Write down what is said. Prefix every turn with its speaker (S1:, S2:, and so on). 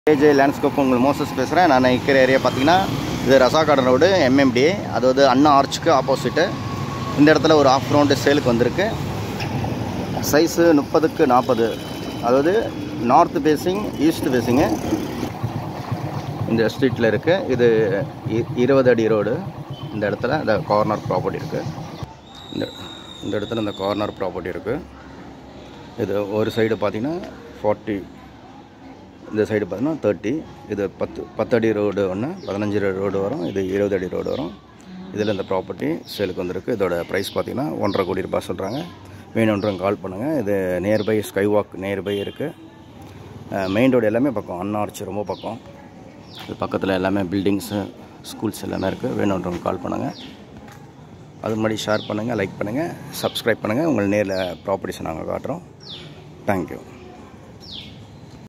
S1: AJ landscape உங்கள் Moses பேசுகிறேன் நான் இருக்கிற ஏரியா பார்த்தீங்கன்னா இது ரசாகார்டன் ரோடு எம்எம்டி அதாவது அண்ணா ஆர்ச்சுக்கு ஆப்போசிட்டு இந்த இடத்துல ஒரு ஆஃப் ரவுண்டு சேலுக்கு வந்திருக்கு சைஸு முப்பதுக்கு நாற்பது அதாவது நார்த் ஃபேஸிங் ஈஸ்ட் ஃபேஸிங்கு இந்த ஸ்ட்ரீட்டில் இருக்குது இது இ- இருபது அடி ரோடு இந்த இடத்துல இந்த கார்னர் ப்ராப்பர்ட்டி இருக்குது இந்த இந்த இடத்துல இந்த கார்னர் ப்ராப்பர்ட்டி இருக்குது இது ஒரு சைடு பார்த்தீங்கன்னா ஃபார்ட்டி இந்த சைடு பார்த்தீங்கன்னா தேர்ட்டி இது பத்து பத்து அடி ரோடு ஒன்று பதினஞ்சு அடி ரோடு வரும் இது இருபது அடி ரோடு வரும் இதில் இந்த ப்ராப்பர்ட்டி சேலுக்கு வந்திருக்கு இதோட ப்ரைஸ் பார்த்தீங்கன்னா ஒன்றரை கோடி ரூபாய் சொல்கிறாங்க வேணுன்றவங்க கால் பண்ணுங்கள் இது நியர்பை ஸ்கை வாக் நியர்பை இருக்குது மெயின் ரோடு எல்லாமே பக்கம் அன்னார்ச்சி ரொம்ப பக்கம் இது பக்கத்தில் எல்லாமே பில்டிங்ஸு ஸ்கூல்ஸ் எல்லாமே இருக்குது வேணுன்றவங்க கால் பண்ணுங்கள் அது முன்னாடி ஷேர் பண்ணுங்கள் லைக் பண்ணுங்கள் சப்ஸ்கிரைப் பண்ணுங்கள் உங்கள் நேரில் ப்ராப்பர்ட்டிஸை நாங்கள் காட்டுறோம் தேங்க்யூ